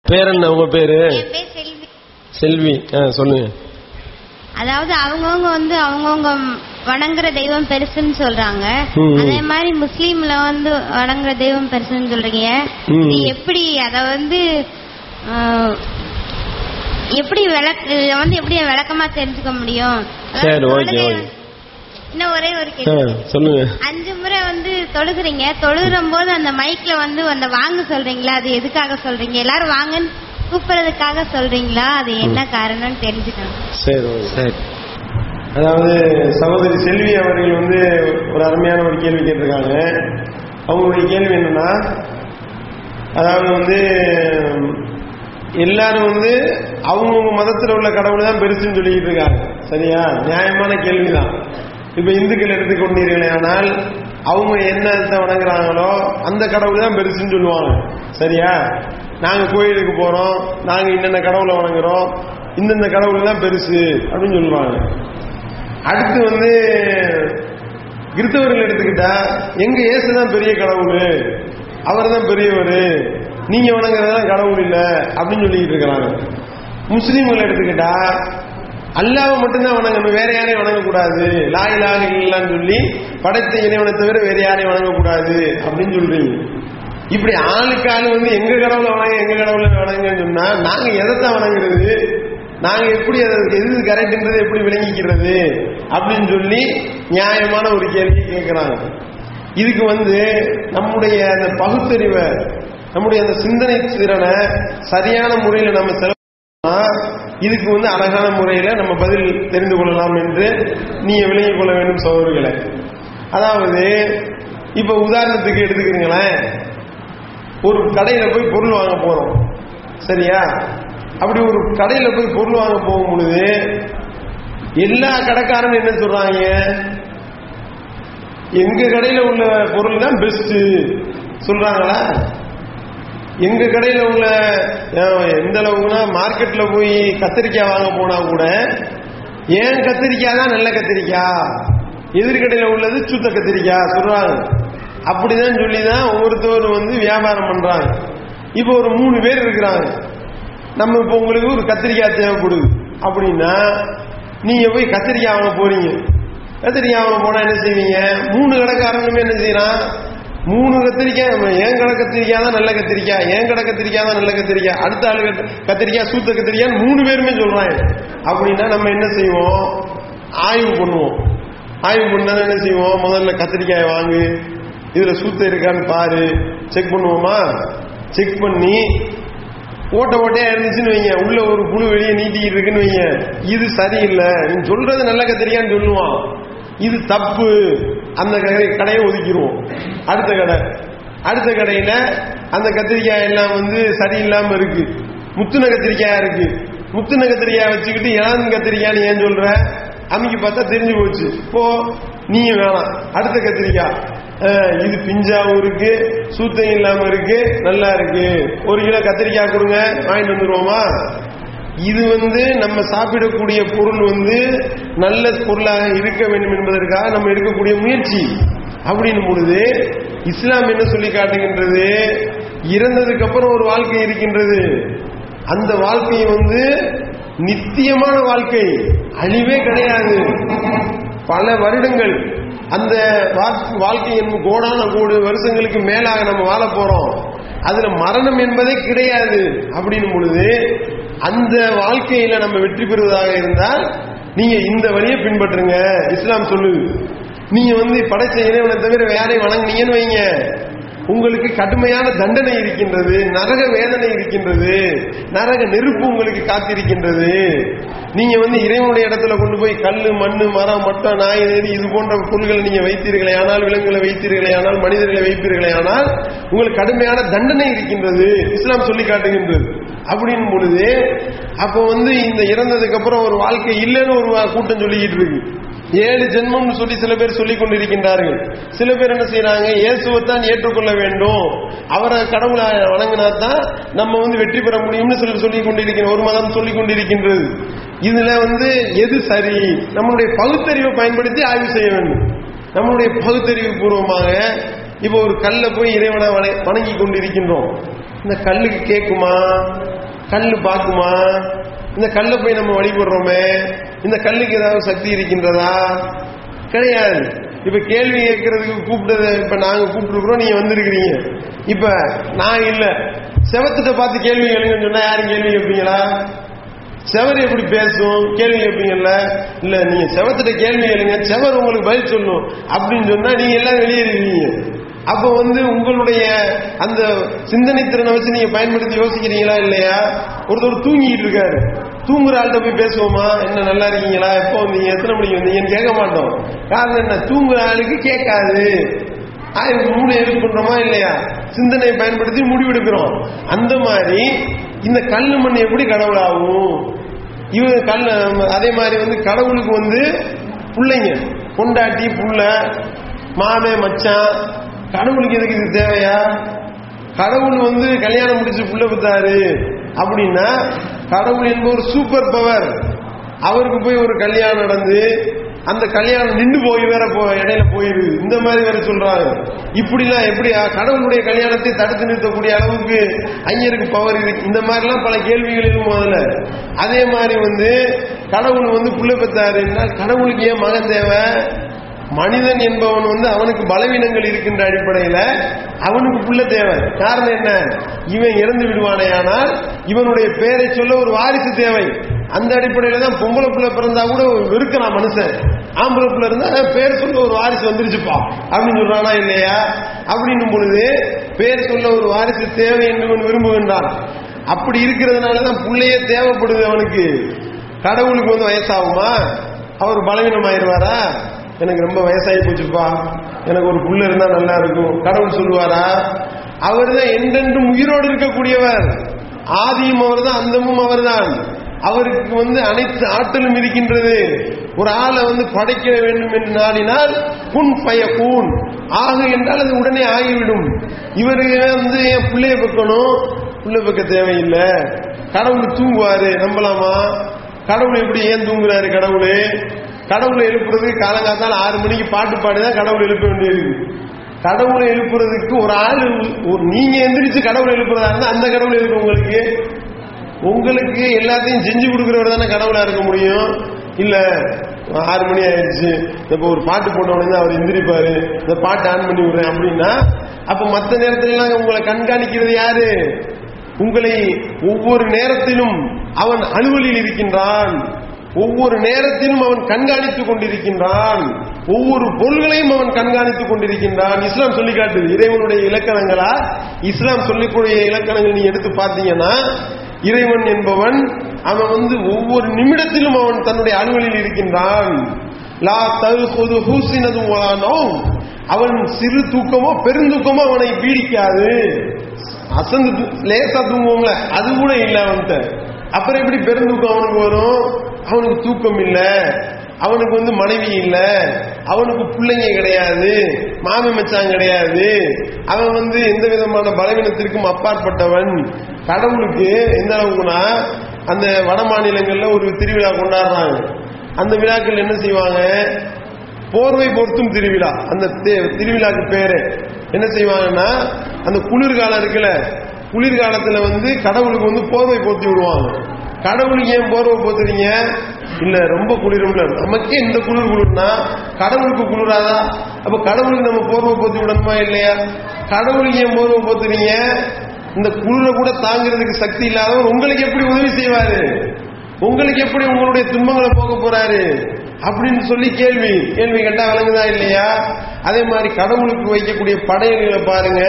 பேர் என்ன உங்க பேரு என் பேர் செல்வி செல்வி ஆ சொல்லுங்க அதாவது அவங்கவுங்க வந்து அவங்கவுங்க வணங்குற தெய்வம் பெருசுன்னு சொல்றாங்க ம், ம். அதே மாதிரி முஸ்லீம்ல வந்து வணங்குற தெய்வம் பெருசுன்னு சொல்றீங்க ம். இது எப்படி அத வந்து ஆஹ், எப்படி விளக்க இத வந்து எப்படி விளக்கமா தெரிஞ்சுக்க முடியும் அதாவது சரி, ஓகே, தொழுகை- ஓகே. இன்னும் ஒரே ஒரு ஆ, கேள்வி சொல்லுங்க அஞ்சு முறை வந்து தொழுகிறீங்க தொழுகிற போது அந்த மைக்ல வந்து அந்த வாங்க சொல்றீங்களா அது எதுக்காக சொல்றீங்க எல்லாரும் வாங்கன்னு கூப்பிடுறதுக்காக சொல்றீங்களா அது என்ன காரணம்னு தெரிஞ்சுக்கணும் சரி ஓகே. சரி அதாவது சகோதரி செல்வி அவர்கள் வந்து ஒரு அருமையான ஒரு கேள்வி கேட்டிருக்காங்க அவங்களுடைய கேள்வி என்னன்னா அதாவது வந்து எல்லாரும் வந்து அவங்கவுங்க மதத்தில் உள்ள கடவுள் தான் பெருசுன்னு சொல்லிக்கிட்டு இருக்காங்க சரியா நியாயமான கேள்விதான் இப்ப இந்துக்கள் எடுத்துக்கொண்டீர்களே ஆனால் அவங்க என்னத்தை வணங்குறாங்களோ அந்த கடவுள் தான் பெருசுன்னு சொல்லுவாங்க சரியா நாங்க கோயிலுக்கு போறோம் நாங்க இன்னென்ன கடவுளை வணங்குறோம் இந்தந்த கடவுள் தான் பெருசு அப்படின்னு சொல்லுவாங்க அடுத்து வந்து கிறிஸ்தவர்கள் எடுத்துக்கிட்டா எங்க இயேசு தான் பெரிய கடவுள் அவர் தான் பெரியவர் நீங்க வணங்குறதுதான் கடவுள் இல்ல அப்படின்னு சொல்லிட்டு இருக்கிறாங்க முஸ்லீம்கள் எடுத்துக்கிட்டா அல்லாவை மட்டும்தான் வணங்கணும் வேற யாரையும் வணங்கக்கூடாது லாயிலாக இல்லைன்னு சொல்லி படைத்த இறைவனை தவிர வேற யாரையும் வணங்கக்கூடாது அப்படின்னு சொல்றீங்க இப்படி ஆளுக்கு ஆளு வந்து எங்க கடவுளை வணங்க எங்க கடவுளை வணங்குன்னு சொன்னா நாங்க எதைத்தான் வணங்குறது நாங்க எப்படி அதற்கு எது கரெக்ட்ன்றது எப்படி விளங்கிக்கிறது அப்படின்னு சொல்லி நியாயமான ஒரு கேள்வி கேட்கிறாங்க இதுக்கு வந்து நம்முடைய அந்த பகுத்தறிவை நம்முடைய அந்த சிந்தனை திறனை சரியான முறையில் நம்ம செலவு இதுக்கு வந்து அழகான முறையில நம்ம பதில் தெரிந்து கொள்ளலாம் என்று நீங்க விளங்கிக் கொள்ள வேண்டும் சோதர்களே அதாவது இப்ப உதாரணத்துக்கு எடுத்துக்கிறீங்களேன் ஒரு கடையில போய் பொருள் வாங்க போறோம் சரியா அப்படி ஒரு கடையில போய் பொருள் வாங்க போகும் பொழுது எல்லா கடைக்காரனும் என்ன சொல்றாங்க எங்க கடையில உள்ள பொருள் தான் பெஸ்ட் சொல்றாங்களா எங்க கடையில உள்ள அஹ், எந்த அளவுக்குன்னா மார்க்கெட்ல போய் கத்திரிக்காய் வாங்க போனா கூட ஏன் கத்திரிக்காய் தான் நல்ல கத்திரிக்காய் எதிர்கடையில உள்ளது சுத்த கத்திரிக்காய் சொல்றாங்க அப்படிதான் சொல்லி தான் ஒவ்வொருத்தரும் வந்து வியாபாரம் பண்றாங்க இப்போ ஒரு மூணு பேர் இருக்கிறாங்க நம்ம இப்போ உங்களுக்கு ஒரு கத்திரிக்காய் தேவைப்படுது அப்படின்னா நீங்க போய் கத்திரிக்காய் வாங்க போறீங்க கத்திரிக்காய் வாங்க போனா என்ன செய்வீங்க மூணு கடைக்காரனுமே என்ன செய்யறான் மூணு கத்திரிக்காய் நம்ம ஏன் கடை கத்திரிக்காய் தான் நல்ல கத்திரிக்காய் ஏன் கடை கத்திரிக்காய் தான் நல்ல கத்திரிக்காய் அடுத்த ஆளு கத்தி- கத்திரிக்காய் சூத்த கத்திரிக்காய் மூணு பேருமே சொல்றாங்க அப்படின்னா நம்ம என்ன செய்வோம் ஆய்வு பண்ணுவோம் ஆய்வு பண்ணா என்ன செய்வோம் முதல்ல கத்திரிக்காயை வாங்கு இதுல சூத்த இருக்கான்னு பாரு செக் பண்ணுவோமா செக் பண்ணி ஓட்ட ஓட்டையா இருந்துச்சுன்னு வைங்க உள்ள ஒரு புழு வெளியே நீட்டிக்கிட்டு இருக்குன்னு வைங்க இது சரியில்லை நீ சொல்றது நல்ல கத்திரிக்கான்னு சொல்லுவான் இது தப்பு அந்த கடை- கடையை ஒதுக்கிடுவோம் அடுத்த கடை அடுத்த கடையில அந்த கத்திரிக்காய் எல்லாம் வந்து சரியில்லாம இருக்கு முத்துன கத்திரிக்காயா இருக்கு முத்துன கத்திரிக்காய் வச்சுக்கிட்டு இளம் கத்திரிக்காய்னு ஏன் சொல்ற அமைக்கு பார்த்தா தெரிஞ்சு போச்சு இப்போ நீயும் வேணாம் அடுத்த கத்திரிக்காய் அஹ், இது பிஞ்சாவும் இருக்கு சூத்தையும் இல்லாம இருக்கு நல்லா இருக்கு ஒரு கிலோ கத்திரிக்காய் கொடுங்க வாங்கிட்டு வந்துருவோமா இது வந்து நம்ம சாப்பிடக்கூடிய பொருள் வந்து நல்ல பொருளாக இருக்க வேண்டும் என்பதற்காக நம்ம எடுக்கக்கூடிய முயற்சி அப்படின்னும் பொழுது இஸ்லாம் என்ன சொல்லி காட்டுகின்றது இறந்ததுக்கு அப்புறம் ஒரு வாழ்க்கை இருக்கின்றது அந்த வாழ்க்கை வந்து நித்தியமான வாழ்க்கை அழிவே கிடையாது பல வருடங்கள் அந்த வா- வாழ்க்கை என்பது கோடான கோடி வருஷங்களுக்கு மேலாக நம்ம வாழ போறோம் அதுல மரணம் என்பதே கிடையாது அப்படின்னும் பொழுது அந்த வாழ்க்கையில நம்ம வெற்றி பெறுவதாக இருந்தால் நீங்க இந்த வழியை பின்பற்றுங்க இஸ்லாம் சொல்லுது நீங்க வந்து படைச்ச இறைவனை தவிர வேறையும் வணங்குனீங்கன்னு வைங்க உங்களுக்கு கடுமையான தண்டனை இருக்கின்றது நரக வேதனை இருக்கின்றது நரக நெருப்பு உங்களுக்கு காத்திருக்கின்றது நீங்க வந்து இறைவனுடைய இடத்துல கொண்டு போய் கல்லு மண்ணு மரம் மட்டை நாய் நெறி இது போன்ற பொருள்களை நீங்க வைத்தீர்களே ஆனால் விலங்குகளை வைத்தீர்களே ஆனால் மனிதர்களை வைப்பீர்களே ஆனால் உங்களுக்கு கடுமையான தண்டனை இருக்கின்றது இஸ்லாம் சொல்லி காட்டுகின்றது அப்படின் பொழுது அப்போ வந்து இந்த இறந்ததுக்கு அப்புறம் ஒரு வாழ்க்கை இல்லைன்னு ஒரு கூட்டம் சொல்லிக்கிட்டு இருக்கு ஏழு ஜென்மம்னு சொல்லி சில பேர் சொல்லிக் கொண்டிருக்கின்றார்கள் சில பேர் என்ன செய்யறாங்க இயேசுவைத்தான் ஏற்றுக்கொள்ள வேண்டும் அவரை கடவுளை வணங்கினா தான் நம்ம வந்து வெற்றி பெற முடியும்னு சிலர் சொல்லிக் கொண்டிருக்கிற ஒரு மதம் சொல்லிக் கொண்டிருக்கின்றது இதுல வந்து எது சரி நம்மளுடைய பகுத்தறிவை பயன்படுத்தி ஆய்வு செய்ய வேண்டும் நம்மளுடைய பகுத்தறிவு பூர்வமாக இப்போ ஒரு கல்லை போய் இறைவனை வண- வணங்கி கொண்டிருக்கின்றோம் இந்த கல்லுக்கு கேட்குமா கல்லு பார்க்குமா இந்த கல்லை போய் நம்ம வழிபடுறோமே இந்த கல்லுக்கு ஏதாவது சக்தி இருக்கின்றதா கிடையாது இப்ப கேள்வி கேட்கறதுக்கு கூப்பிட்டது இப்ப நாங்க கூப்பிட்டுருக்கிறோம் நீங்க வந்திருக்கிறீங்க இப்ப நான் இல்ல செவத்திட்ட பார்த்து கேள்வி கேளுங்கன்னு சொன்னா யாரும் கேள்வி கேட்பீங்களா செவர் எப்படி பேசும் கேள்வி கேட்பீங்கல்ல இல்ல நீங்க செவத்திட்ட கேள்வி கேளுங்க செவர் உங்களுக்கு பதில் சொல்லும் அப்படின்னு சொன்னா நீங்க எல்லாம் வெளியேறுவீங்க அப்ப வந்து உங்களுடைய அந்த சிந்தனை திறனை வச்சு நீங்க பயன்படுத்தி யோசிக்கிறீங்களா இல்லையா ஒருத்தர் தூங்கிட்டு இருக்காரு தூங்குற ஆள்கிட்ட போய் பேசுவோமா என்ன நல்லா இருக்கீங்களா எப்போ வந்தீங்க எத்தனை மணிக்கு வந்தீங்கன்னு கேட்க மாட்டோம் காரணம் என்ன தூங்குற ஆளுக்கு கேட்காது ஆயிரம் மூளை யூஸ் பண்றோமா இல்லையா சிந்தனையை பயன்படுத்தி முடிவெடுக்கிறோம் அந்த மாதிரி இந்த கல்லு மண் எப்படி கடவுளாகும் இவங்க கல் அதே மாதிரி வந்து கடவுளுக்கு வந்து பிள்ளைங்க பொண்டாட்டி புள்ள மாமே மச்சான் கடவுளுக்கு எதுக்கு இது தேவையா கடவுள் வந்து கல்யாணம் முடிச்சு புள்ள வித்தாரு அப்படின்னா கடவுள் என்பவர் சூப்பர் பவர் அவருக்கு போய் ஒரு கல்யாணம் நடந்து அந்த கல்யாணம் நின்று போய் வேற போ இடையில போயிருது இந்த மாதிரி வேற சொல்றாங்க இப்படிலாம் எப்படி கடவுளுடைய கல்யாணத்தை தடுத்து நிறுத்தக்கூடிய அளவுக்கு ஐயருக்கு பவர் இருக்கு இந்த மாதிரிலாம் பல கேள்விகள் இருக்கும் முதல்ல அதே மாதிரி வந்து கடவுள் வந்து புள்ள பெற்றாரு கடவுளுக்கு ஏன் மகன் தேவை மனிதன் என்பவன் வந்து அவனுக்கு பலவீனங்கள் இருக்கின்ற அடிப்படையில அவனுக்கு புள்ள தேவை காரணம் என்ன இவன் இறந்து விடுவானே ஆனால் இவனுடைய பெயரை சொல்ல ஒரு வாரிசு தேவை அந்த அடிப்படையில தான் பொம்பளை பிள்ளை பிறந்தா கூட வெறுக்கிறான் மனுஷன் ஆம்பளை பிள்ளை இருந்தா பேர் சொல்ல ஒரு வாரிசு வந்துருச்சுப்பா அப்படின்னு சொல்றானா இல்லையா அப்படின்னும் பொழுது பேர் சொல்ல ஒரு வாரிசு தேவை என்று விரும்புகின்றான் அப்படி இருக்கிறதுனாலதான் பிள்ளையே தேவைப்படுது அவனுக்கு கடவுளுக்கு வந்து வயசாகுமா அவர் பலவீனமாயிருவாரா எனக்கு ரொம்ப வயசாகி போச்சுப்பா எனக்கு ஒரு புள்ள இருந்தா நல்லா இருக்கும் கடவுள் சொல்லுவாரா அவர் தான் என்றென்றும் உயிரோடு இருக்கக்கூடியவர் ஆதியும் அவர் தான் அந்தமும் அவர் தான் அவருக்கு வந்து அனைத்து ஆற்றலும் இருக்கின்றது ஒரு ஆளை வந்து படைக்க வேண்டும் என்று நாடினால் புன் பய கூன் ஆகு என்றால் அது உடனே ஆகிவிடும் இவருக்கு வந்து என் பிள்ளைய வைக்கணும் பிள்ளை வைக்க தேவையில்லை கடவுள் தூங்குவாரு நம்பலாமா கடவுள் எப்படி ஏன் தூங்குறாரு கடவுள் கடவுளை எழுப்புறது காலங்காத்தால் ஆறு மணிக்கு பாட்டு பாடிதான் கடவுள் எழுப்ப வேண்டியிருக்கு கடவுளை எழுப்புறதுக்கு ஒரு ஆள் ஒரு நீங்க எந்திரிச்சு கடவுளை எழுப்புறதா இருந்தா அந்த கடவுள் எழுப்பு உங்களுக்கு உங்களுக்கு எல்லாத்தையும் செஞ்சு கொடுக்கிறவர் தானே கடவுளா இருக்க முடியும் இல்ல ஆறு மணி ஆயிடுச்சு இப்ப ஒரு பாட்டு போட்ட உடனே அவர் எந்திரிப்பாரு இந்த பாட்டு ஆன் பண்ணி விடுறேன் அப்படின்னா அப்ப மத்த நேரத்துல எல்லாம் உங்களை கண்காணிக்கிறது யாரு உங்களை ஒவ்வொரு நேரத்திலும் அவன் அலுவலில் இருக்கின்றான் ஒவ்வொரு நேரத்திலும் அவன் கண்காணித்துக் கொண்டிருக்கின்றான் ஒவ்வொரு பொருள்களையும் அவன் கண்காணித்துக் கொண்டிருக்கின்றான் இஸ்லாம் சொல்லி காட்டுது இறைவனுடைய இலக்கணங்களா இஸ்லாம் சொல்லிக்கூடிய இலக்கணங்கள் நீ எடுத்து பார்த்தீங்கன்னா இறைவன் என்பவன் அவன் வந்து ஒவ்வொரு நிமிடத்திலும் அவன் தன்னுடைய அலுவலில் இருக்கின்றான் லா தகுது ஹூசினதுவானோ அவன் சிறு தூக்கமோ பெருந்தூக்கமோ அவனை பீடிக்காது அசந்து தூ- லேசா தூங்குவோம்ல அது கூட இல்ல அவன்கிட்ட அப்புறம் எப்படி பெருந்தூக்கம் அவனுக்கு வரும் அவனுக்கு தூக்கம் இல்ல அவனுக்கு வந்து மனைவி இல்ல அவனுக்கு பிள்ளைங்க கிடையாது மாமி மச்சான் கிடையாது அவன் வந்து எந்த விதமான பலவீனத்திற்கும் அப்பாற்பட்டவன் கடவுளுக்கு எந்த அளவுக்குனா அந்த வட மாநிலங்கள்ல ஒரு திருவிழா கொண்டாடுறாங்க அந்த விழாக்கள் என்ன செய்வாங்க போர்வை பொருத்தும் திருவிழா அந்த தி- திருவிழாக்கு பேரு என்ன செய்வாங்கன்னா அந்த குளிர்காலம் இருக்குல்ல குளிர்காலத்துல வந்து கடவுளுக்கு வந்து போர்வை போத்தி விடுவாங்க கடவுளுக்கு ஏன் போர்வை போத்துறீங்க இல்ல ரொம்ப குளிரும்ல நமக்கே இந்த குளிர் குளிர்னா கடவுளுக்கு குளிராதா அப்ப கடவுளுக்கு நம்ம போர்வை போத்தி விடணுமா இல்லையா கடவுளுக்கு ஏன் போர்வை போத்துறீங்க இந்த குளிரை கூட தாங்கிறதுக்கு சக்தி இல்லாதவர் உங்களுக்கு எப்படி உதவி செய்வாரு உங்களுக்கு எப்படி உங்களுடைய துன்பங்களை போக போறாரு அப்படின்னு சொல்லி கேள்வி கேள்வி கேட்டா விளங்குதா இல்லையா அதே மாதிரி கடவுளுக்கு வைக்கக்கூடிய படையல்களை பாருங்க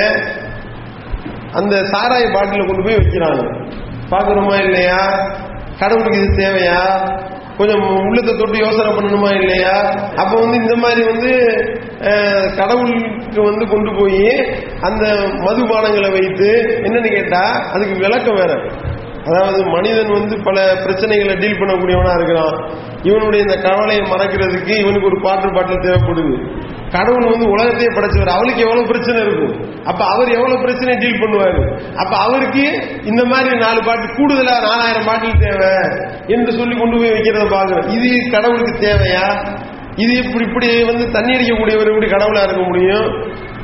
அந்த சாராய பாட்டில கொண்டு போய் வைக்கிறாங்க பாக்குறோமா இல்லையா கடவுளுக்கு இது தேவையா கொஞ்சம் உள்ளத்தை தொட்டு யோசனை பண்ணணுமா இல்லையா அப்ப வந்து இந்த மாதிரி வந்து அஹ், கடவுளுக்கு வந்து கொண்டு போய் அந்த மதுபானங்களை வைத்து என்னன்னு கேட்டா அதுக்கு விளக்கம் வேற அதாவது மனிதன் வந்து பல பிரச்சனைகளை டீல் பண்ணக்கூடியவனா இருக்கிறான் இவனுடைய இந்த கவலையை மறக்கிறதுக்கு இவனுக்கு ஒரு பாட்டு பாட்டில் தேவைப்படுது கடவுள் வந்து உலகத்தையே படைச்சவர் அவளுக்கு எவ்வளவு பிரச்சனை இருக்கும் அப்ப அவர் எவ்வளவு பிரச்சனை டீல் பண்ணுவாரு அப்ப அவருக்கு இந்த மாதிரி நாலு பாட்டு கூடுதலா நாலாயிரம் பாட்டில் தேவை என்று சொல்லி கொண்டு போய் வைக்கிறத பாக்குறோம் இது கடவுளுக்கு தேவையா இது இப்படி இப்படி வந்து தண்ணி அடிக்கக்கூடியவர் எப்படி கடவுளா இருக்க முடியும்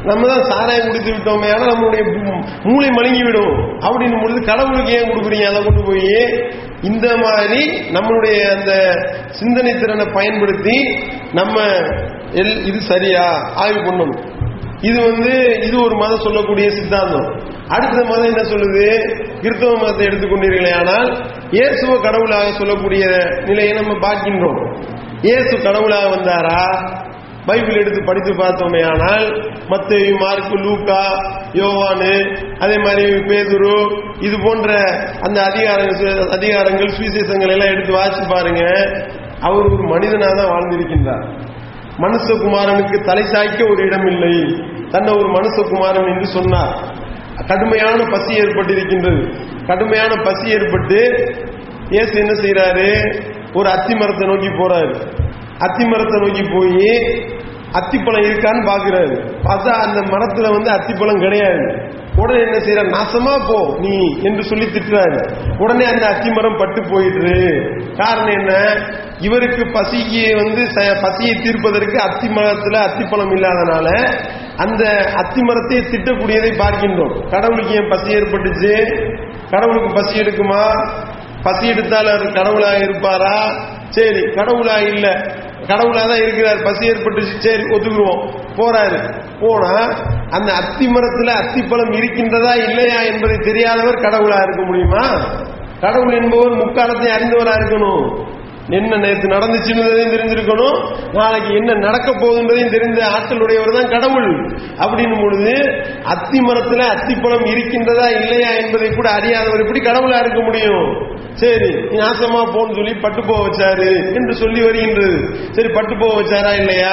நம்ம தான் சாராயம் குடித்து விட்டோமே ஆனால் நம்மளுடைய மூளை மழுங்கி விடும் அப்படின்னு பொழுது கடவுளுக்கு ஏன் கொடுக்குறீங்க அதை கொண்டு போய் இந்த மாதிரி நம்மளுடைய அந்த சிந்தனை திறனை பயன்படுத்தி நம்ம எல் இது சரியா ஆய்வு பண்ணணும் இது வந்து இது ஒரு மதம் சொல்லக்கூடிய சித்தாந்தம் அடுத்த மதம் என்ன சொல்லுது கிறிஸ்தவ மதத்தை எடுத்துக்கொண்டீர்களே ஆனால் இயேசுவ கடவுளாக சொல்லக்கூடிய நிலையை நம்ம பார்க்கின்றோம் இயேசு கடவுளாக வந்தாரா பைபிள் எடுத்து படித்து பார்த்தோமே ஆனால் மத்தேயு மார்க்கு லூக்கா யோவானு அதே மாதிரி பேதுரு இது போன்ற அந்த அதிகாரங்கள் அதிகாரங்கள் சுவிசேஷங்கள் எல்லாம் எடுத்து வாசிச்சு பாருங்க அவர் ஒரு மனிதனாக தான் வாழ்ந்திருக்கின்றார் மனுஷகுமாரனுக்கு தலை சாய்க்க ஒரு இடம் இல்லை தன்னை ஒரு மனுஷகுமாரன் என்று சொன்னார் கடுமையான பசி ஏற்பட்டிருக்கின்றது கடுமையான பசி ஏற்பட்டு இயேசு என்ன செய்யறாரு ஒரு அத்தி மரத்தை நோக்கி போறாரு அத்தி மரத்தை நோக்கி போய் அத்திப்பழம் இருக்கான்னு பாக்குறாரு பார்த்தா அந்த மரத்துல வந்து அத்திப்பழம் கிடையாது உடனே என்ன செய்யற நாசமா போ நீ என்று சொல்லி திட்டுறாரு உடனே அந்த அத்திமரம் பட்டு போயிடுது காரணம் என்ன இவருக்கு பசிக்கு வந்து ச- பசியை தீர்ப்பதற்கு அத்தி மரத்துல அத்திப்பழம் இல்லாதனால அந்த அத்தி மரத்தை திட்டக்கூடியதை பார்க்கின்றோம் கடவுளுக்கு ஏன் பசி ஏற்பட்டுச்சு கடவுளுக்கு பசி எடுக்குமா பசி எடுத்தால் அவர் கடவுளா இருப்பாரா சரி கடவுளா இல்ல கடவுளா தான் இருக்கிறார் பசி ஏற்பட்டுச்சு சரி ஒத்துக்குருவோம் போறாரு போனா அந்த அத்தி மரத்துல அத்திப்பழம் இருக்கின்றதா இல்லையா என்பதை தெரியாதவர் கடவுளா இருக்க முடியுமா கடவுள் என்பவர் முக்காலத்தை அறிந்தவரா இருக்கணும் என்ன நேற்று நடந்துச்சுன்றதையும் தெரிஞ்சிருக்கணும் நாளைக்கு என்ன நடக்க போகுதுன்றதையும் தெரிந்த ஆற்றல் உடையவர் தான் கடவுள் அப்படின்னும் பொழுது அத்தி மரத்துல அத்திப்பழம் இருக்கின்றதா இல்லையா என்பதை கூட அறியாதவர் எப்படி கடவுளா இருக்க முடியும் சரி நீ நாசமா போன்னு சொல்லி பட்டு போக வச்சாரு என்று சொல்லி வருகின்றது சரி பட்டு போக வச்சாரா இல்லையா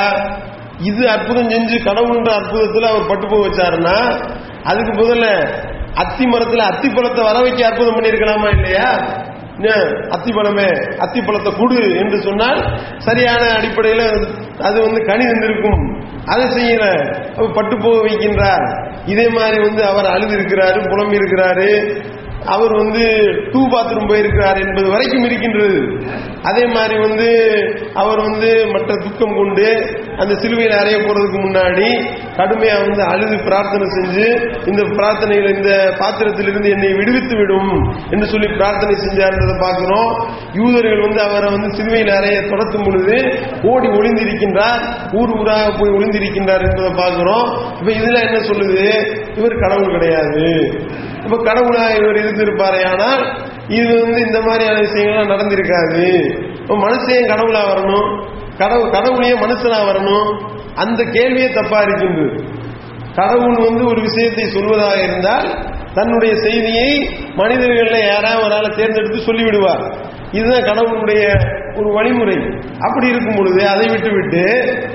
இது அற்புதம் செஞ்சு கடவுள்ன்ற அற்புதத்துல அவர் பட்டு போக வச்சாருன்னா அதுக்கு முதல்ல அத்தி மரத்துல அத்திப்பழத்தை வர வைக்க அற்புதம் பண்ணியிருக்கலாமா இல்லையா ஏன், அத்திப்பழமே அத்திப்பழத்தை கொடு என்று சொன்னால் சரியான அடிப்படையில் அது வந்து கனி தந்திருக்கும் அதை செய்யல அவர் பட்டு போக வைக்கின்றார் இதே மாதிரி வந்து அவர் அழுது இருக்கிறாரு புலம்பி இருக்கிறாரு அவர் வந்து டூ பாத்ரூம் போயிருக்கிறார் என்பது வரைக்கும் இருக்கின்றது அதே மாதிரி வந்து அவர் வந்து மற்ற துக்கம் கொண்டு அந்த சிலுவையில் அறைய போறதுக்கு முன்னாடி கடுமையா வந்து அழுது பிரார்த்தனை செஞ்சு இந்த பிரார்த்தனையில் இந்த பாத்திரத்திலிருந்து என்னை விடுவித்து விடும் என்று சொல்லி பிரார்த்தனை செஞ்சார்ன்றதை பார்க்கிறோம் யூதர்கள் வந்து அவரை வந்து சிலுவையில் அறைய தொடர்த்தும் பொழுது ஓடி ஒளிந்திருக்கின்றார் ஊர் ஊராக போய் ஒளிந்திருக்கின்றார் என்பதை பார்க்கிறோம் இப்ப இதுல என்ன சொல்லுது இவர் கடவுள் கிடையாது இப்ப கடவுளா இவர் இருந்திருப்பாரே ஆனால் இது வந்து இந்த மாதிரியான விஷயங்கள்லாம் நடந்திருக்காது இப்ப மனுஷன் கடவுளா வரணும் கடவுள் கடவுளையே மனுஷனா வரணும் அந்த கேள்வியே தப்பா இருக்கின்றது கடவுள் வந்து ஒரு விஷயத்தை சொல்வதாக இருந்தால் தன்னுடைய செய்தியை மனிதர்கள்ல யாராவது ஒரு ஆளை தேர்ந்தெடுத்து சொல்லிவிடுவார் இதுதான் கடவுளுடைய ஒரு வழிமுறை அப்படி இருக்கும் பொழுது அதை விட்டு விட்டு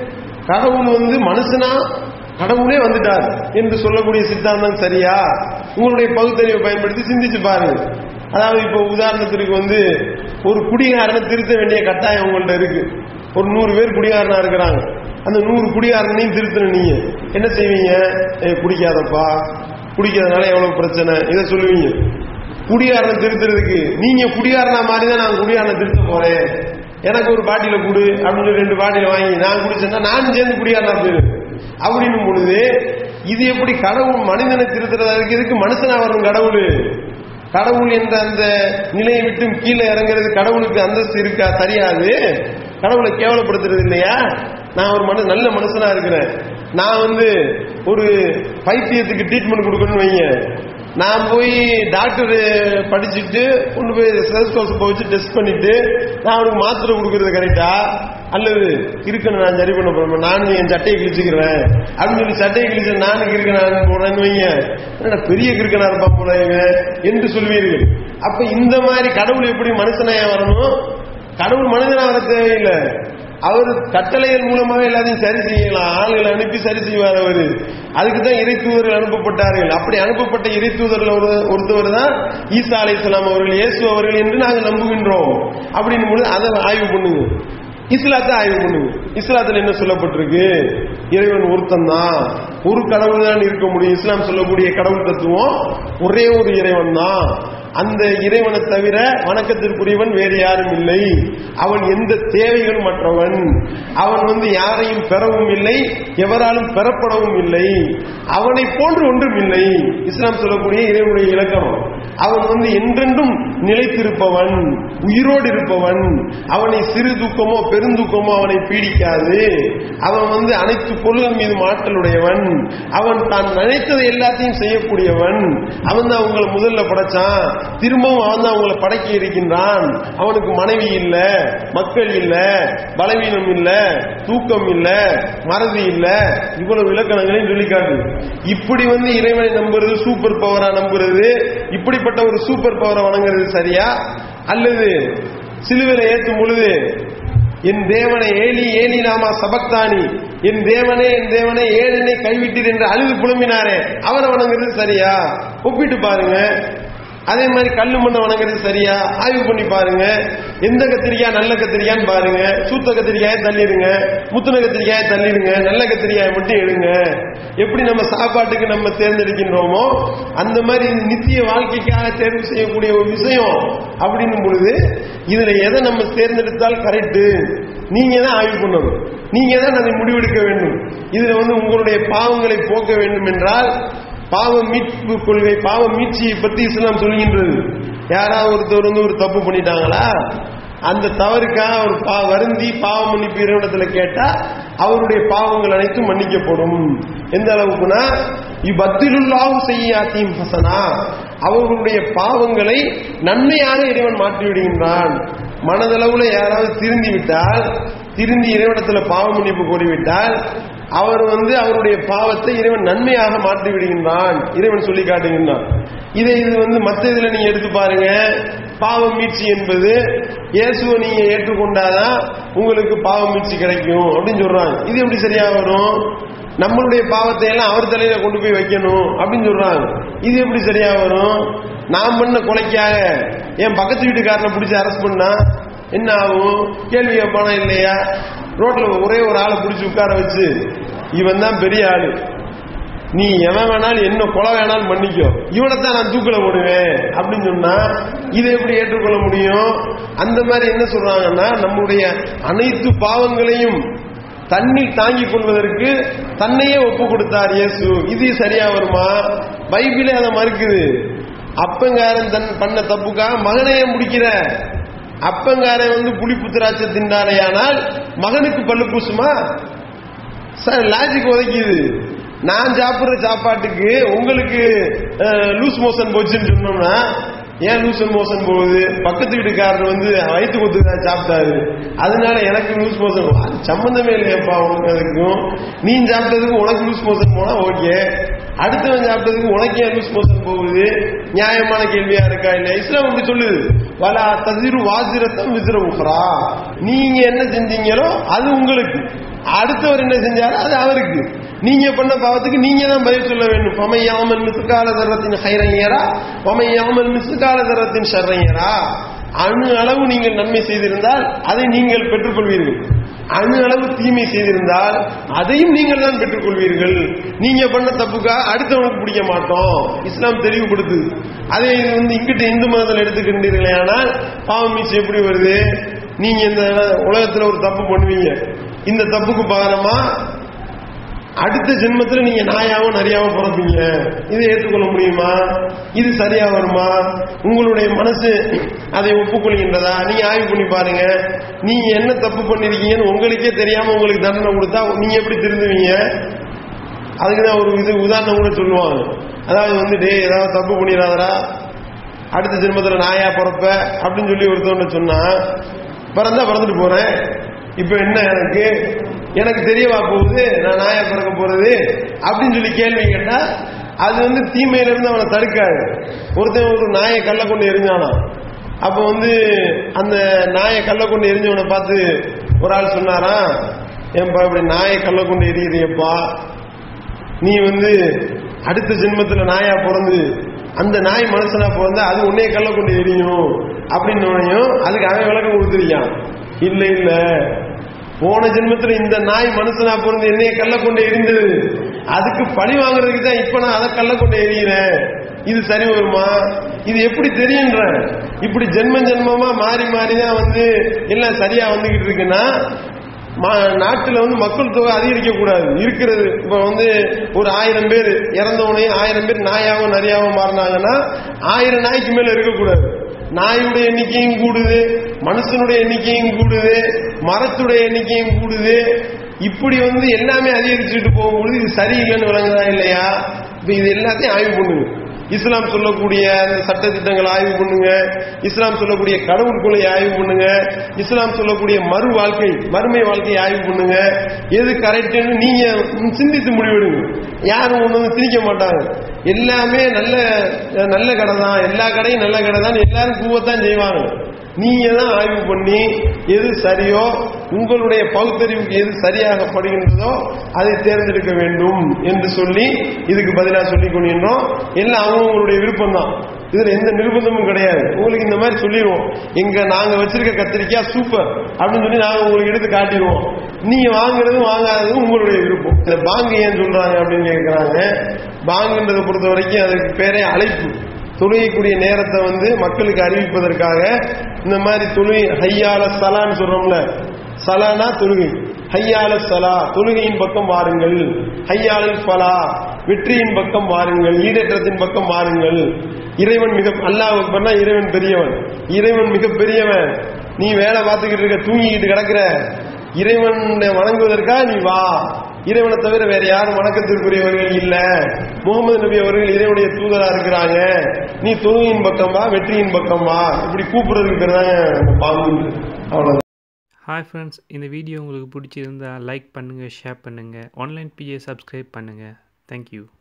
கடவுள் வந்து மனுஷனா கடவுளே வந்துட்டார் என்று சொல்லக்கூடிய சித்தாந்தம் சரியா உங்களுடைய பகுத்தறிவை பயன்படுத்தி சிந்திச்சு பாருங்க அதாவது இப்போ உதாரணத்திற்கு வந்து ஒரு குடிகாரனை திருத்த வேண்டிய கட்டாயம் உங்கள்ட்ட இருக்கு ஒரு நூறு பேர் குடிகாரனா இருக்கிறாங்க அந்த நூறு குடிகாரனையும் திருத்தணும் நீங்க என்ன செய்வீங்க ஏய் குடிக்காதப்பா குடிக்காதனால எவ்வளவு பிரச்சனை இதை சொல்லுவீங்க குடிகாரனை திருத்துறதுக்கு நீங்க குடிகாரனா மாதிரி தான் நான் குடிகாரனை திருத்த போறேன் எனக்கு ஒரு பாட்டில கொடு அப்படின்னு சொல்லி ரெண்டு பாட்டில வாங்கி நான் குடிச்சேன்னா நானும் சேர்ந்து குடிகாரனா போயிரு அப்படின்னும் பொழுது இது எப்படி கடவுள் மனிதனை திருத்துறதுக்கு இதுக்கு மனுஷனா வரணும் கடவுள் கடவுள் என்ற அந்த நிலையை விட்டு கீழே இறங்குறது கடவுளுக்கு அந்தஸ்து இருக்கா தெரியாது கடவுளை கேவலப்படுத்துறது இல்லையா நான் ஒரு மனு நல்ல மனுஷனா இருக்கிறேன் நான் வந்து ஒரு பைத்தியத்துக்கு ட்ரீட்மெண்ட் கொடுக்கணும்னு வைங்க நான் போய் டாக்டர் படிச்சுட்டு கொண்டு போய் செல்ஸ்கோஸ் வச்சு டெஸ்ட் பண்ணிட்டு நான் அவனுக்கு மாத்திரை கொடுக்கறது கரெக்டா அல்லது இருக்கணும் நான் சரி பண்ண போறேன் நானும் என் சட்டையை கிழிச்சுக்கிறேன் அப்படின்னு சொல்லி சட்டையை கிழிச்சு நானும் கிறுக்கனார் போறேன்னு வைங்க என்னடா பெரிய கிறுக்கனா இருப்பா போல இவன் என்று சொல்வீர்கள் அப்ப இந்த மாதிரி கடவுள் எப்படி மனுஷனையா வரணும் கடவுள் மனிதனா வர தேவையில்லை அவர் கட்டளைகள் மூலமாக எல்லாத்தையும் சரி செய்யலாம் ஆளுகளை அனுப்பி சரி செய்வார் அவரு அதுக்கு தான் இறை தூதர்கள் அனுப்பப்பட்டார்கள் அப்படி அனுப்பப்பட்ட இறை தூதர்கள் ஒரு- ஒருத்தவர் தான் ஈசா அலை அவர்கள் இயேசு அவர்கள் என்று நாங்கள் நம்புகின்றோம் அப்படின்னும் பொழுது அதை ஆய்வு பண்ணுங்க இஸ்லாத்தை ஆய்வு பண்ணுங்க இஸ்லாத்துல என்ன சொல்லப்பட்டிருக்கு இறைவன் ஒருத்தன் தான் ஒரு கடவுள் தான் இருக்க முடியும் இஸ்லாம் சொல்லக்கூடிய கடவுள் தத்துவம் ஒரே ஒரு இறைவன் தான் அந்த இறைவனை தவிர வணக்கத்திற்குரியவன் வேறு யாரும் இல்லை அவன் எந்த தேவைகளும் மற்றவன் அவன் வந்து யாரையும் பெறவும் இல்லை எவராலும் பெறப்படவும் இல்லை அவனை போன்று ஒன்றும் இல்லை இஸ்லாம் சொல்லக்கூடிய இறைவனுடைய இலக்கணம் அவன் வந்து என்றென்றும் நிலைத்திருப்பவன் உயிரோடு இருப்பவன் அவனை சிறு தூக்கமோ பெருந்தூக்கமோ அவனை பீடிக்காது அவன் வந்து அனைத்து பொருள்கள் மீது ஆற்றலுடையவன் அவன் தான் நினைத்ததை எல்லாத்தையும் செய்யக்கூடியவன் அவன் தான் அவங்களை முதல்ல படைச்சான் திரும்பவும் அவன் தான் அவங்களை படைக்க இருக்கின்றான் அவனுக்கு மனைவி இல்ல மக்கள் இல்ல பலவீனம் இல்ல தூக்கம் இல்ல மறதி இல்ல இவ்வளவு இலக்கணங்களையும் சொல்லிக்காட்டு இப்படி வந்து இறைவனை நம்புறது சூப்பர் பவரா நம்புறது இப்படிப்பட்ட ஒரு சூப்பர் பவரை வணங்குறது சரியா அல்லது சிலுவையில ஏற்றும் பொழுது என் தேவனை ஏலி ஏலி நாமா சபக்தானி என் தேவனே என் தேவனே ஏன் என்னை கைவிட்டீர் என்று அழுது புலம்பினாரே அவரை வணங்குறது சரியா ஒப்பிட்டு பாருங்க அதே மாதிரி கல்லு மண்ணை வணங்குறது சரியா ஆய்வு பண்ணி பாருங்க எந்த கத்திரிக்காய் நல்ல கத்திரிக்கான்னு பாருங்க சூத்த கத்திரிக்காயை தள்ளிடுங்க முத்துன கத்திரிக்காயை தள்ளிடுங்க நல்ல கத்திரிக்காயை மட்டும் எடுங்க எப்படி நம்ம சாப்பாட்டுக்கு நம்ம தேர்ந்தெடுக்கின்றோமோ அந்த மாதிரி இது நித்திய வாழ்க்கைக்காக தேர்வு செய்யக்கூடிய ஒரு விஷயம் அப்படின்னும் பொழுது இதுல எதை நம்ம தேர்ந்தெடுத்தால் கரெக்ட் நீங்க தான் ஆய்வு பண்ணணும் நீங்க தான் அதை முடிவெடுக்க வேண்டும் இதுல வந்து உங்களுடைய பாவங்களை போக்க வேண்டும் என்றால் பாவ மீட்பு கொள்கை பாவ மீட்சியை பத்தி இஸ்லாம் சொல்கின்றது யாராவது ஒருத்தர் வந்து ஒரு தப்பு பண்ணிட்டாங்களா அந்த தவறுக்காக அவர் பா வருந்தி பாவ மன்னிப்பு இறைவனத்துல கேட்டா அவருடைய பாவங்கள் அனைத்தும் மன்னிக்கப்படும் எந்த அளவுக்குனா இவ்வத்திலுள்ளாவும் செய்யாத்தியும் ஹசனா அவர்களுடைய பாவங்களை நன்மையாக இறைவன் மாற்றி விடுகின்றான் மனதளவுல யாராவது திருந்தி விட்டால் திருந்தி இறைவனத்துல பாவ மன்னிப்பு கோரிவிட்டால் அவர் வந்து அவருடைய பாவத்தை இறைவன் நன்மையாக மாற்றி விடுகின்றான் இறைவன் சொல்லி காட்டுகின்றான் இதை இது வந்து மற்ற இதுல நீங்க எடுத்து பாருங்க பாவம் மீட்சி என்பது இயேசுவை நீங்க ஏற்றுக்கொண்டாதான் உங்களுக்கு பாவம் மீட்சி கிடைக்கும் அப்படின்னு சொல்றாங்க இது எப்படி சரியா வரும் நம்மளுடைய பாவத்தை எல்லாம் அவர் தலையில கொண்டு போய் வைக்கணும் அப்படின்னு சொல்றாங்க இது எப்படி சரியா வரும் நான் பண்ண கொலைக்காக என் பக்கத்து வீட்டுக்காரனை பிடிச்சி அரெஸ்ட் பண்ணா என்ன ஆகும் கேள்வி கேட்பானா இல்லையா ரோட்ல ஒரே ஒரு ஆளை பிடிச்சி உட்கார வச்சு இவன் தான் பெரிய ஆளு நீ எவன் வேணாலும் என்ன கொலை வேணாலும் பண்ணிக்கோ இவனைத்தான் நான் தூக்கில போடுவேன் அப்படின்னு சொன்னா இதை எப்படி ஏற்றுக்கொள்ள முடியும் அந்த மாதிரி என்ன சொல்றாங்கன்னா நம்முடைய அனைத்து பாவங்களையும் தண்ணீர் தாங்கிக் கொள்வதற்கு தன்னையே ஒப்பு கொடுத்தார் இயேசு இது சரியா வருமா பைபிளே அதை மறுக்குது அப்பங்காரன் தன் பண்ண தப்புக்காக மகனையே முடிக்கிற அப்பங்காரன் வந்து புளிப்பு திராட்சை திண்டாரையானால் மகனுக்கு பல்லு பூசுமா சார் லாஜிக் உதைக்குது நான் சாப்பிடுற சாப்பாட்டுக்கு உங்களுக்கு லூஸ் மோஷன் போச்சுன்னு சொன்னோம்னா ஏன் லூசன் மோஷன் போகுது பக்கத்து வீட்டுக்காரர் வந்து வயிற்று குத்து தான் சாப்பிட்டாரு அதனால எனக்கு லூஸ் மோஷன் அது சம்பந்தமே இல்லையப்பா உனக்கு அதுக்கும் நீ சாப்பிட்டதுக்கு உனக்கு லூஸ் மோஷன் போனா ஓகே அடுத்தவன் சாப்பிட்டதுக்கு உனக்கு ஏன் லூஸ் மோஷன் போகுது நியாயமான கேள்வியா இருக்கா இல்ல இஸ்லாம் அப்படி சொல்லுது வலா ததிரு வாசிரத்தம் விசிற உஃப்ரா நீங்க என்ன செஞ்சீங்களோ அது உங்களுக்கு அடுத்தவர் என்ன செஞ்சாரோ அது அவருக்கு நீங்க பண்ண பாவத்துக்கு நீங்க தான் பதில் சொல்ல வேண்டும் பமையாமல் மிசுகால தரத்தின் ஹைரையரா பமையாமல் மிசுகால தரத்தின் ஷர்ரையரா அணு அளவு நீங்கள் நன்மை செய்திருந்தால் அதை நீங்கள் பெற்றுக்கொள்வீர்கள் அணு அளவு தீமை செய்திருந்தால் அதையும் நீங்கள் தான் பெற்றுக்கொள்வீர்கள் நீங்க பண்ண தப்புக்காக அடுத்தவனுக்கு பிடிக்க மாட்டோம் இஸ்லாம் தெளிவுபடுத்துது அதே இது வந்து இங்கிட்ட இந்து மதத்தில் எடுத்துக்கின்றீர்களே ஆனால் பாவம் மீச்சு எப்படி வருது நீங்க இந்த உலகத்துல ஒரு தப்பு பண்ணுவீங்க இந்த தப்புக்கு பகரமா அடுத்த ஜென்மத்தில் நீங்க நாயாவும் நிறையாவும் பிறப்பீங்க இதை ஏற்றுக்கொள்ள முடியுமா இது சரியா வருமா உங்களுடைய மனசு அதை ஒப்புக்கொள்கின்றதா நீங்க ஆய்வு பண்ணி பாருங்க நீங்க என்ன தப்பு பண்ணிருக்கீங்கன்னு உங்களுக்கே தெரியாம உங்களுக்கு தண்டனை கொடுத்தா நீங்க எப்படி திருந்துவீங்க அதுக்கு தான் ஒரு இது உதாரணம் கூட சொல்லுவாங்க அதாவது வந்து டே ஏதாவது தப்பு பண்ணிடாதடா அடுத்த ஜென்மத்தில் நாயா பிறப்ப அப்படின்னு சொல்லி ஒருத்தவங்க சொன்னா பிறந்தா பிறந்துட்டு போறேன் இப்ப என்ன எனக்கு எனக்கு தெரியவா போகுது நான் நாயா பிறக்க போறது அப்படின்னு சொல்லி கேள்வி கேட்டா அது வந்து தீமையில இருந்து அவனை தடுக்காது ஒருத்தன் ஒரு நாயை கல்ல கொண்டு எரிஞ்சானா அப்ப வந்து அந்த நாயை கல்ல கொண்டு எரிஞ்சவனை பார்த்து ஒரு ஆள் சொன்னாரா ஏன்பா இப்படி நாயை கல்ல கொண்டு எரியுறியப்பா நீ வந்து அடுத்த ஜென்மத்துல நாயா பிறந்து அந்த நாய் மனுஷனா பிறந்தா அது உன்னைய கல்ல கொண்டு எரியும் அப்படின்னு அதுக்கு அவன் விளக்கம் கொடுத்துருக்கான் இல்ல இல்ல போன ஜென்மத்துல இந்த நாய் மனுஷனா பிறந்து என்னைய கல்ல கொண்டு எரிந்தது அதுக்கு பழி வாங்குறதுக்கு தான் இப்ப நான் அதை கல்ல கொண்டு எரியிறேன் இது சரி வருமா இது எப்படி தெரியுன்ற இப்படி ஜென்ம ஜென்மமா மாறி மாறி தான் வந்து எல்லாம் சரியா வந்துகிட்டு இருக்குன்னா மா- நாட்டுல வந்து மக்கள் தொகை அதிகரிக்க கூடாது இருக்கிறது இப்ப வந்து ஒரு ஆயிரம் பேர் இறந்தவனே ஆயிரம் பேர் நாயாவும் நரியாவும் மாறினாங்கன்னா ஆயிரம் நாய்க்கு மேல இருக்கக்கூடாது நாயுடைய எண்ணிக்கையும் கூடுது மனுஷனுடைய எண்ணிக்கையும் கூடுது மரத்துடைய எண்ணிக்கையும் கூடுது இப்படி வந்து எல்லாமே அதிகரிச்சுட்டு போகும்பொழுது இது சரியில்லைன்னு விளங்குதா இல்லையா இப்ப இது எல்லாத்தையும் ஆய்வு பண்ணுங்க இஸ்லாம் சொல்லக்கூடிய அந்த சட்ட திட்டங்களை ஆய்வு பண்ணுங்க இஸ்லாம் சொல்லக்கூடிய கடவுள் கொலை ஆய்வு பண்ணுங்க இஸ்லாம் சொல்லக்கூடிய மறு வாழ்க்கை மறுமை வாழ்க்கையை ஆய்வு பண்ணுங்க எது கரெக்ட்னு நீங்க சிந்தித்து முடிவெடுங்க யாரும் ஒண்ணு வந்து திணிக்க மாட்டாங்க எல்லாமே நல்ல நல்ல கடை தான் எல்லா கடையும் நல்ல கடை தான் எல்லாரும் கூவத்தான் செய்வாங்க நீங்க தான் ஆய்வு பண்ணி எது சரியோ உங்களுடைய பகுத்தறிவுக்கு எது சரியாக படுகின்றதோ அதை தேர்ந்தெடுக்க வேண்டும் என்று சொல்லி இதுக்கு பதிலாக சொல்லிக் கொள்கின்றோம் எல்லாம் அவங்களுடைய விருப்பம் தான் இதுல எந்த நிர்பந்தமும் கிடையாது உங்களுக்கு இந்த மாதிரி சொல்லிடுவோம் எங்க நாங்க வச்சிருக்க கத்திரிக்காய் சூப்பர் அப்படின்னு சொல்லி நாங்க உங்களுக்கு எடுத்து காட்டிடுவோம் நீங்க வாங்குறதும் வாங்காததும் உங்களுடைய விருப்பம் இந்த பாங்கு ஏன் சொல்றாங்க அப்படின்னு கேட்கிறாங்க பாங்குன்றதை பொறுத்த வரைக்கும் அதுக்கு பேரே அழைப்பு தொழுகைக்குரிய நேரத்தை வந்து மக்களுக்கு அறிவிப்பதற்காக இந்த மாதிரி தொழுகை ஹையால சலான்னு சொல்றோம்ல சலானா தொழுகை ஹையால சலா தொழுகையின் பக்கம் வாருங்கள் ஹையாலல் ஃபலா வெற்றியின் பக்கம் வாருங்கள் ஈடேற்றத்தின் பக்கம் வாருங்கள் இறைவன் மிக அல்லாஹ் அக்பர்னா இறைவன் பெரியவன் இறைவன் மிக பெரியவன் நீ வேலை பார்த்துக்கிட்டு இருக்க தூங்கிக்கிட்டு கிடக்குற இறைவன் வணங்குவதற்காக நீ வா இறைவனை தவிர வேற யாரும் வணக்கத்திற்குரியவர்கள் இல்ல முகமது நபி அவர்கள் இறைவனுடைய தூதரா இருக்கிறாங்க நீ தொழுகையின் பக்கம் வா வெற்றியின் பக்கம் வா இப்படி கூப்பிடுறதுக்கு பேர் தான் பாங்கு அவ்வளவுதான் ஹாய் ஃப்ரெண்ட்ஸ் இந்த வீடியோ உங்களுக்கு பிடிச்சிருந்தா லைக் பண்ணுங்கள் ஷேர் பண்ணுங்கள் ஆன்லைன் பிஏ சப்ஸ்கிரைப் பண்ணுங்கள் தேங்க்யூ